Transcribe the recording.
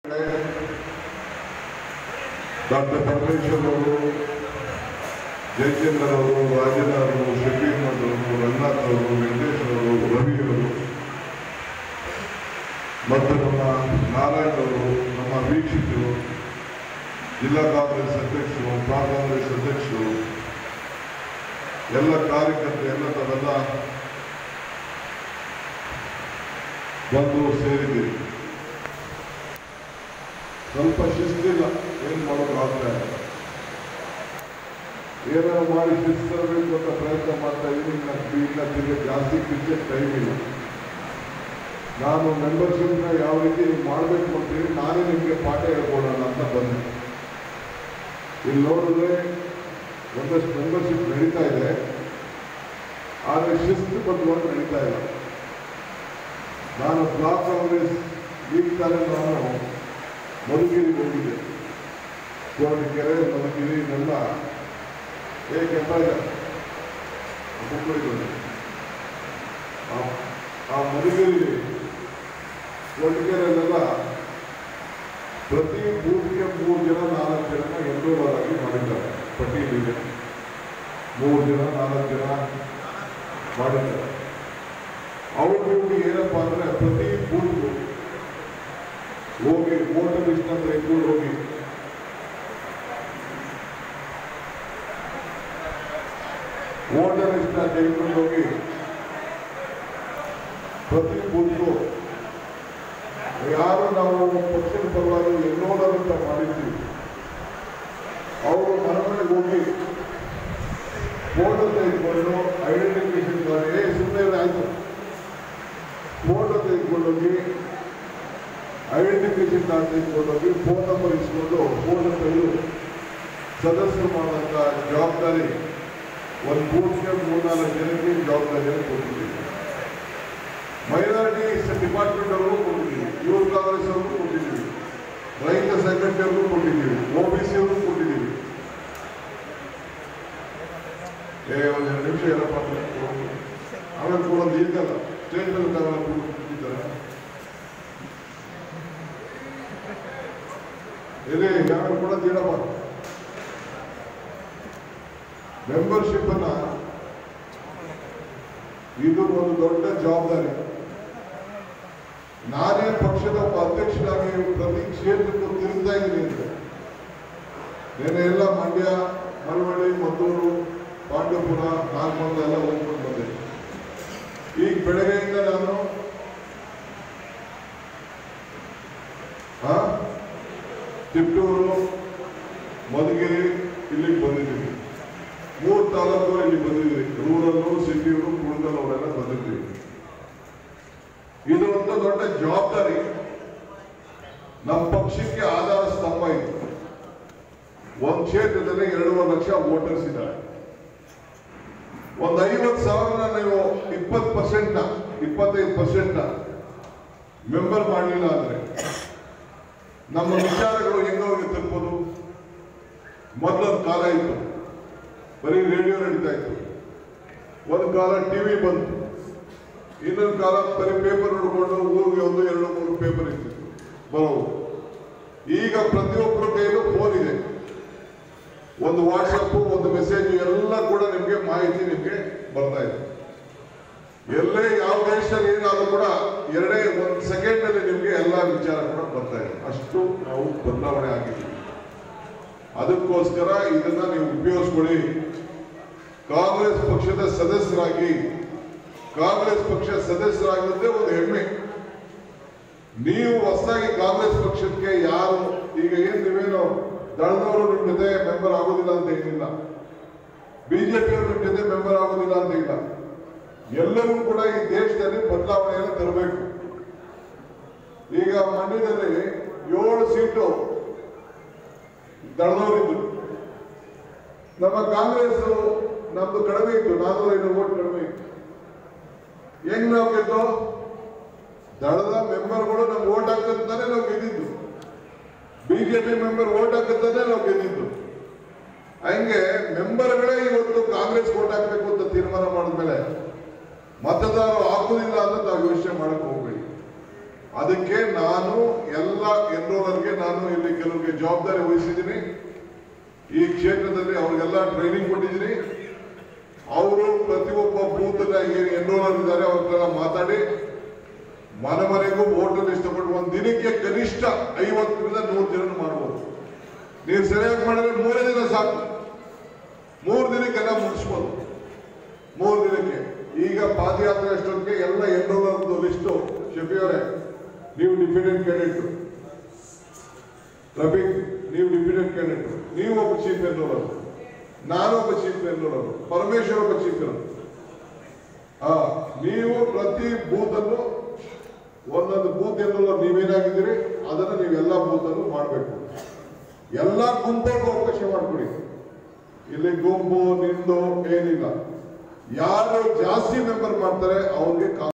doctor Parameshwar ಅವರು ಜಯಚಂದ್ರ ಅವರು ರಾಜೇಂದ್ರ ಅವರು ಶಫೀರ್ ಅಹಮದ್ ಅವರು ರಂಗನಾಥ್ ಅವರು ವೆಂಕಟೇಶ್ ಅವರು ರವಿ ಅವರು ಮತ್ತು ನಮ್ಮ ನಾರಾಯಣ್ ಅವರು ನಮ್ಮ ವೀಕ್ಷಕರು ಜಿಲ್ಲಾ ಕಾಂಗ್ರೆಸ್ ಅಧ್ಯಕ್ಷರು ಬ್ಲಾಕ್ ಕಾಂಗ್ರೆಸ್ ಅಧ್ಯಕ್ಷರು ಎಲ್ಲ ಕಾರ್ಯಕರ್ತರು ಎಲ್ಲ ತಾವೆಲ್ಲ ಬಂದು ಸೇರಿದ್ದೀರಿ ಸ್ವಲ್ಪ ಶಿಸ್ತಿಲ್ಲ ಏನು ಮಾಡೋದು ಆಗ್ತಾ ಇಲ್ಲ ಏನಾದ್ರು ಮಾಡಿ ಶಿಸ್ತು ತರಬೇಕು ಅಂತ ಪ್ರಯತ್ನ ಮಾಡ್ತಾ ಇದ್ದೀನಿ ನನಗೆ ಇಲ್ಲ ತಿರ್ಗಿ ಜಾಸ್ತಿ ಪಿಚ್ಚೆ ಟೈಮ್ ಇಲ್ಲ ನಾನು ಮೆಂಬರ್ಶಿಪ್ನ ಯಾವ ರೀತಿ ಮಾಡಬೇಕು ಅಂತೇಳಿ ನಾನೇ ನಿಮಗೆ ಪಾಠ ಹೇಳ್ಕೊಡೋಣ ಅಂತ ಬಂದೆ ಇಲ್ಲಿ ನೋಡಿದ್ರೆ ಒಂದಷ್ಟು ಮೆಂಬರ್ಶಿಪ್ ನಡೀತಾ ಇದೆ ಆದರೆ ಶಿಸ್ತು ಬದ್ಧವಾಗಿ ನಡೀತಾ ಇಲ್ಲ ನಾನು ಬ್ಲಾಕ್ ಕಾಂಗ್ರೆಸ್ ಈಗ ತಾನೇ ನಾನು ಮಧುಗಿರಿಗೆ ಹೋಗಿದ್ದೆ ಕೋಟಗೆರೆ ಮಧುಗಿರಿ ಇದೆಲ್ಲ ಏಕೆ ಆ ಮಧುಗಿರಿ ಕೋಟಗೆರೆಯಲ್ಲೆಲ್ಲ ಪ್ರತಿ ಬೂತ್ಗೆ ಮೂರು ಜನ ನಾಲ್ಕು ಜನ ಎನ್ರೋಲರ್ ಆಗಿ ಮಾಡಿದ್ದಾರೆ ಪಟ್ಟಿಯಲ್ಲಿದೆ ಮೂರು ಜನ ನಾಲ್ಕು ಜನ ಮಾಡಿದ್ದಾರೆ ಅವ್ರಿಗೆ ಏನಪ್ಪಾ ಅಂದ್ರೆ ಪ್ರತಿ ಬೂತ್ಗೂ ಹೋಗಿ ವೋಟರ್ ಲಿಸ್ಟ್ ಅಂತ ಇಟ್ಕೊಂಡು ಹೋಗಿ ವೋಟರ್ ಲಿಸ್ಟ್ ತೆಗೆದುಕೊಂಡು ಹೋಗಿ ಪ್ರತಿ ಬೂತ್ಗೂ ಯಾರು ನಾವು ಪಕ್ಷದ ಪರವಾಗಿ ಎನ್ನೋದರ್ ಅಂತ ಮಾಡಿದ್ದೀವಿ ಅವರು ಮನೆಗಳಿಗೆ ಹೋಗಿ ಫೋಟೋ ತೆಗೆದುಕೊಂಡು ಐಡೆಂಟಿಫಿಕೇಶನ್ ಕಾರ್ಡ್ ಏ ಸುಮ್ಮನೆ ಆಯ್ತು ಫೋಟೋ ತೆಗೆದುಕೊಂಡು ಹೋಗಿ ಐಡೆಂಟಿಫಿಕೇಶನ್ ಕಾರ್ಡ್ ತೆಗೆದುಕೊಂಡು ಹೋಗಿ ಫೋನ್ ನಂಬರ್ ಇಸ್ಕೊಂಡು ಫೋಟೋ ತೆಗೆದು ಸದಸ್ಯರು ಮಾಡುವಂಥ ಜವಾಬ್ದಾರಿ ಒಂದು ಬೂತ್ಗೆ ಮೂರ್ನಾಲ್ಕು ಜನಕ್ಕೆ ಜವಾಬ್ದಾರಿಯನ್ನು ಕೊಟ್ಟಿದ್ದೀವಿ ಮೈನಾರಿಟಿ ಡಿಪಾರ್ಟ್ಮೆಂಟ್ ಅವ್ರಿಗೂ ಕೊಟ್ಟಿದ್ದೀವಿ ಯೂತ್ ಕಾಂಗ್ರೆಸ್ ಅವ್ರಿಗೂ ಕೊಟ್ಟಿದ್ದೀವಿ ರೈತ ಸಂಘಟನೆಯವ್ರಿಗೂ ಕೊಟ್ಟಿದ್ದೀವಿ ಒ ಬಿ ಸಿ ಅವ್ರಿಗೂ ಕೊಟ್ಟಿದ್ದೀವಿ ಏ ಒಂದು ಎರಡು ನಿಮಿಷ ಏನಪ್ಪ ಅಂದ್ರೆ ಆಮೇಲೆ ಕೂಡ ಒಂದು ಈಗಲ್ಲ ಸ್ಟೇಟ್ ತಾವೆಲ್ಲ ಕೊಟ್ಟಿದ್ದಾರೆ ಇಲ್ಲಿ ಯಾರು ಕೂಡ ತೀಡಪ್ಪ ಮೆಂಬರ್ಶಿಪ್ ಅನ್ನ ಇದು ಒಂದು ದೊಡ್ಡ ಜವಾಬ್ದಾರಿ ನಾನೇ ಪಕ್ಷದ ಒಬ್ಬ ಅಧ್ಯಕ್ಷನಾಗಿ ಪ್ರತಿ ಕ್ಷೇತ್ರಕ್ಕೂ ತಿರುಗ್ತಾ ಇದ್ದೀನಿ ಅಂತ ನೆನೆ ಎಲ್ಲ ಮಂಡ್ಯ ಮಳವಳ್ಳಿ ಮದ್ದೂರು ಪಾಂಡವಪುರ ನಾಗಮಂಗಲ ಎಲ್ಲ ಹೋಗ್ಕೊಂಡು ಬಂದೆ ಈಗ ಬೆಳಗ್ಗೆಯಿಂದ ನಾನು ಹಾ ತಿಪ್ಟೂರು ಮಧುಗಿರಿ ಇಲ್ಲಿಗೆ ಬಂದಿದ್ದೀವಿ ಮೂರು ತಾಲೂಕು ಇಲ್ಲಿ ಬಂದಿದ್ವಿ ರೂರಲ್ಲು ಸಿಟಿಯವರು ಕುಣಗಲ್ ಅವರೆಲ್ಲ ಬಂದಿದ್ವಿ ಇದು ಒಂದು ದೊಡ್ಡ ಜವಾಬ್ದಾರಿ ನಮ್ಮ ಪಕ್ಷಕ್ಕೆ ಆಧಾರ ಸ್ತಂಭ ಇದು ಒಂದು ಕ್ಷೇತ್ರದಲ್ಲಿ ಎರಡೂವರೆ ಲಕ್ಷ ವೋಟರ್ಸ್ ಇದ್ದಾರೆ ಒಂದು ಐವತ್ತು ಸಾವಿರ ನೀವು ಇಪ್ಪತ್ತು ಪರ್ಸೆಂಟ್ ಇಪ್ಪತ್ತೈದು ಪರ್ಸೆಂಟ್ ಮೆಂಬರ್ ಮಾಡಲಿಲ್ಲ ಅಂದ್ರೆ ನಮ್ಮ ವಿಚಾರಗಳು ಹೆಂಗೋಗಿ ತಲುಪೋದು ಮೊದಲೊಂದು ಕಾಲ ಇತ್ತು ಬರೀ ರೇಡಿಯೋ ನಡೀತಾ ಇತ್ತು ಒಂದು ಕಾಲ ಟಿವಿ ಬಂತು ಇನ್ನೊಂದು ಕಾಲ ಬರೀ ಪೇಪರ್ ನೋಡಿಕೊಂಡು ಊರಿಗೆ ಒಂದು ಎರಡು ಮೂರು ಪೇಪರ್ ಇರ್ತಿತ್ತು ಬರೋವು ಈಗ ಪ್ರತಿಯೊಬ್ಬರ ಕೈಯಲ್ಲೂ ಫೋನ್ ಇದೆ ಒಂದು ವಾಟ್ಸಪ್ ಒಂದು ಮೆಸೇಜ್ ಎಲ್ಲ ಕೂಡ ನಿಮಗೆ ಮಾಹಿತಿ ನಿಮಗೆ ಬರ್ತಾ ಇದೆ ಎಲ್ಲೇ ಯಾವ ದೇಶದಲ್ಲಿ ಏನಾದರೂ ಕೂಡ ಎರಡೇ ಒಂದು ಸೆಕೆಂಡ್ ಅಲ್ಲಿ ನಿಮಗೆ ಎಲ್ಲ ವಿಚಾರ ಕೂಡ ಬರ್ತಾ ಇದೆ ಅಷ್ಟು ನಾವು ಬದಲಾವಣೆ ಆಗಿದ್ದೀವಿ ಅದಕ್ಕೋಸ್ಕರ ಇದನ್ನ ನೀವು ಉಪಯೋಗಿಸ್ಕೊಳ್ಳಿ ಕಾಂಗ್ರೆಸ್ ಪಕ್ಷದ ಸದಸ್ಯರಾಗಿ ಕಾಂಗ್ರೆಸ್ ಪಕ್ಷ ಸದಸ್ಯರಾಗಿದ್ದೇ ಒಂದು ಹೆಮ್ಮೆ ನೀವು ಹೊಸದಾಗಿ ಕಾಂಗ್ರೆಸ್ ಪಕ್ಷಕ್ಕೆ ಯಾರು ಈಗ ಏನ್ ನೀವೇನು ದಳದವರು ನಿಮ್ ಜೊತೆ ಮೆಂಬರ್ ಆಗೋದಿಲ್ಲ ಅಂತ ಏನಿಲ್ಲ ಬಿಜೆಪಿಯವರು ನಿಮ್ ಜೊತೆ ಮೆಂಬರ್ ಆಗೋದಿಲ್ಲ ಅಂತ ಇಲ್ಲ ಎಲ್ಲರೂ ಕೂಡ ಈ ದೇಶದಲ್ಲಿ ಬದಲಾವಣೆಯನ್ನು ತರಬೇಕು ಈಗ ಮಂಡ್ಯದಲ್ಲಿ ಏಳು ಸೀಟು ದಳದವರಿದ್ರು ನಮ್ಮ ಕಾಂಗ್ರೆಸ್ ನಮ್ದು ಕಡಿಮೆ ಇತ್ತು ನಾನ್ನೂರ ಐನೂರು ಓಟ್ ಕಡಿಮೆ ಇತ್ತು ಹೆಂಗ್ ನಾವು ಗೆದ್ದು ದಳದ ಮೆಂಬರ್ಗಳು ನಮ್ಗೆ ಓಟ್ ಹಾಕಂತಾನೆ ನಾವು ಗೆದ್ದಿದ್ದು ಬಿಜೆಪಿ ಮೆಂಬರ್ ಓಟ್ ಹಾಕಂತಾನೆ ನಾವು ಗೆದ್ದಿದ್ದು ಹಂಗೆ ಮೆಂಬರ್ಗಳೇ ಇವತ್ತು ಕಾಂಗ್ರೆಸ್ ಓಟ್ ಹಾಕ್ಬೇಕು ಅಂತ ತೀರ್ಮಾನ ಮಾಡಿದ್ಮೇಲೆ ಮತದಾರರು ಹಾಕುದಿಲ್ಲ ಅಂತ ನಾವು ಯೋಚನೆ ಮಾಡಕ್ ಹೋಗ್ಬೇಡಿ ಅದಕ್ಕೆ ನಾನು ಎಲ್ಲ ಎನ್ರೋಲರ್ಗೆ ನಾನು ಇಲ್ಲಿ ಕೆಲವರಿಗೆ ಜವಾಬ್ದಾರಿ ವಹಿಸಿದ್ದೀನಿ ಈ ಕ್ಷೇತ್ರದಲ್ಲಿ ಅವ್ರಿಗೆಲ್ಲ ಟ್ರೈನಿಂಗ್ ಕೊಟ್ಟಿದ್ದೀನಿ ಅವರು ಪ್ರತಿಯೊಬ್ಬ ಬೂತ್ ಏನು ಎನ್ರೋಲರ್ ಇದ್ದಾರೆ ಅವ್ರ ಹತ್ರ ಮಾತಾಡಿ ಮನೆ ಮನೆಗೂ ವೋಟರ್ ಇಷ್ಟಪಟ್ಟು ಒಂದು ದಿನಕ್ಕೆ ಕನಿಷ್ಠ ಐವತ್ತರಿಂದ ನೂರು ಜನ ಮಾಡ್ಬೋದು ನೀವು ಸರಿಯಾಗಿ ಮಾಡಿದ್ರೆ ಮೂರೇ ದಿನ ಸಾಕು ಮೂರು ದಿನಕ್ಕೆಲ್ಲ ಮುಗಿಸ್ಬೋದು ಮೂರು ದಿನಕ್ಕೆ ಈಗ ಪಾದಯಾತ್ರೆ ಅಷ್ಟೊತ್ತಿಗೆ ಎಲ್ಲ ಎನ್ರೋಲರ್ದು ಲಿಸ್ಟು ಶಫಿಯವರೇ ನೀವು ಡಿಫಿಡೆಂಟ್ ಕ್ಯಾಂಡಿಡೇಟ್ ರಫೀಕ್ ನೀವು ಡಿಫಿಡೆಂಟ್ ಕ್ಯಾಂಡಿಡೇಟ್ ನೀವು ಒಬ್ಬ ಚೀಫ್ ಎನ್ರೋಲರ್ ನಾನು ಒಬ್ಬ ಚೀಫ್ ಎನ್ರೋಲರ್ ಪರಮೇಶ್ವರ್ ಒಬ್ಬ ಚೀಫ್ ಹಾ ನೀವು ಪ್ರತಿ ಬೂತ್ ಅನ್ನು ಒಂದೊಂದು ಬೂತ್ ಎನ್ರೋಲರ್ ನೀವೇನಾಗಿದ್ದೀರಿ ಅದನ್ನು ನೀವು ಎಲ್ಲ ಬೂತ್ ಅನ್ನು ಮಾಡಬೇಕು ಎಲ್ಲ ಗುಂಪುಗೂ ಅವಕಾಶ ಮಾಡಿಕೊಡಿ ಇಲ್ಲಿ ಗುಂಪು ನಿಂದು ಏನಿಲ್ಲ ಯಾರು ಜಾಸ್ತಿ ಮೆಂಬರ್ ಮಾಡ್ತಾರೆ ಅವ್ರಿಗೆ